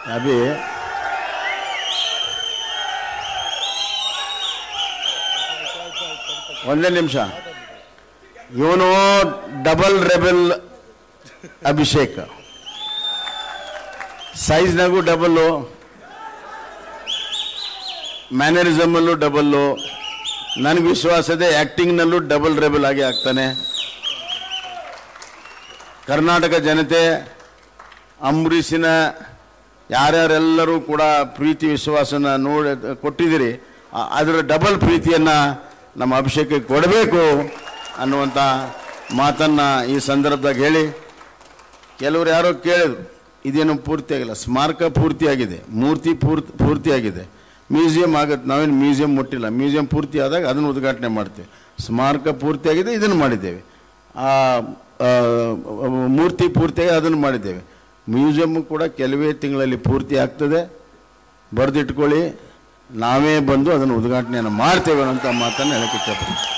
ಅಭಿ ಒಂದೇ ನಿಮಿಷ ಇವನು ಡಬಲ್ ರೆಬೆಲ್ ಅಭಿಷೇಕ್ ಸೈಜ್ನಾಗೂ ಡಬಲ್ಲು ಮ್ಯಾನರಿಸಮಲ್ಲೂ ಡಬಲ್ಲು ನನಗೆ ವಿಶ್ವಾಸ ಇದೆ ಆ್ಯಕ್ಟಿಂಗ್ನಲ್ಲೂ ಡಬಲ್ ರೆಬಲ್ ಆಗಿ ಆಗ್ತಾನೆ ಕರ್ನಾಟಕ ಜನತೆ ಅಂಬರೀಷಿನ ಯಾರ್ಯಾರೆಲ್ಲರೂ ಕೂಡ ಪ್ರೀತಿ ವಿಶ್ವಾಸನ ನೋಡಿ ಕೊಟ್ಟಿದ್ದೀರಿ ಆ- ಅದರ ಡಬಲ್ ಪ್ರೀತಿಯನ್ನು ನಮ್ಮ ಅಭಿಷೇಕಕ್ಕೆ ಕೊಡಬೇಕು ಅನ್ನುವಂಥ ಮಾತನ್ನು ಈ ಸಂದರ್ಭದಾಗ ಹೇಳಿ ಕೆಲವರು ಯಾರೋ ಕೇಳಿದ್ರು ಇದೇನು ಪೂರ್ತಿಯಾಗಿಲ್ಲ ಸ್ಮಾರಕ ಪೂರ್ತಿಯಾಗಿದೆ ಮೂರ್ತಿ ಪೂರ್ತಿ ಪೂರ್ತಿಯಾಗಿದೆ ಮ್ಯೂಸಿಯಂ ಆಗುತ್ತೆ ನಾವೇನು ಮ್ಯೂಸಿಯಂ ಮುಟ್ಟಿಲ್ಲ ಮ್ಯೂಸಿಯಂ ಪೂರ್ತಿ ಆದಾಗ ಅದನ್ನು ಉದ್ಘಾಟನೆ ಮಾಡ್ತೀವಿ ಸ್ಮಾರಕ ಪೂರ್ತಿಯಾಗಿದೆ ಇದನ್ನು ಮಾಡಿದ್ದೇವೆ ಆ ಆ, ಮೂರ್ತಿ ಪೂರ್ತಿಯಾಗಿ ಅದನ್ನು ಮಾಡಿದ್ದೇವೆ ಮ್ಯೂಸಿಯಮ್ ಕೂಡ ಕೆಲವೇ ತಿಂಗಳಲ್ಲಿ ಪೂರ್ತಿ ಆಗ್ತದೆ ಬರೆದಿಟ್ಕೊಳ್ಳಿ ನಾವೇ ಬಂದು ಅದನ್ನು ಉದ್ಘಾಟನೆಯನ್ನು ಮಾಡ್ತೇವೆ ಅನ್ನೋಂಥ ಮಾತನ್ನು ಹೇಳಕ್ಕೆ ಇಷ್ಟಪಡ್ತೀನಿ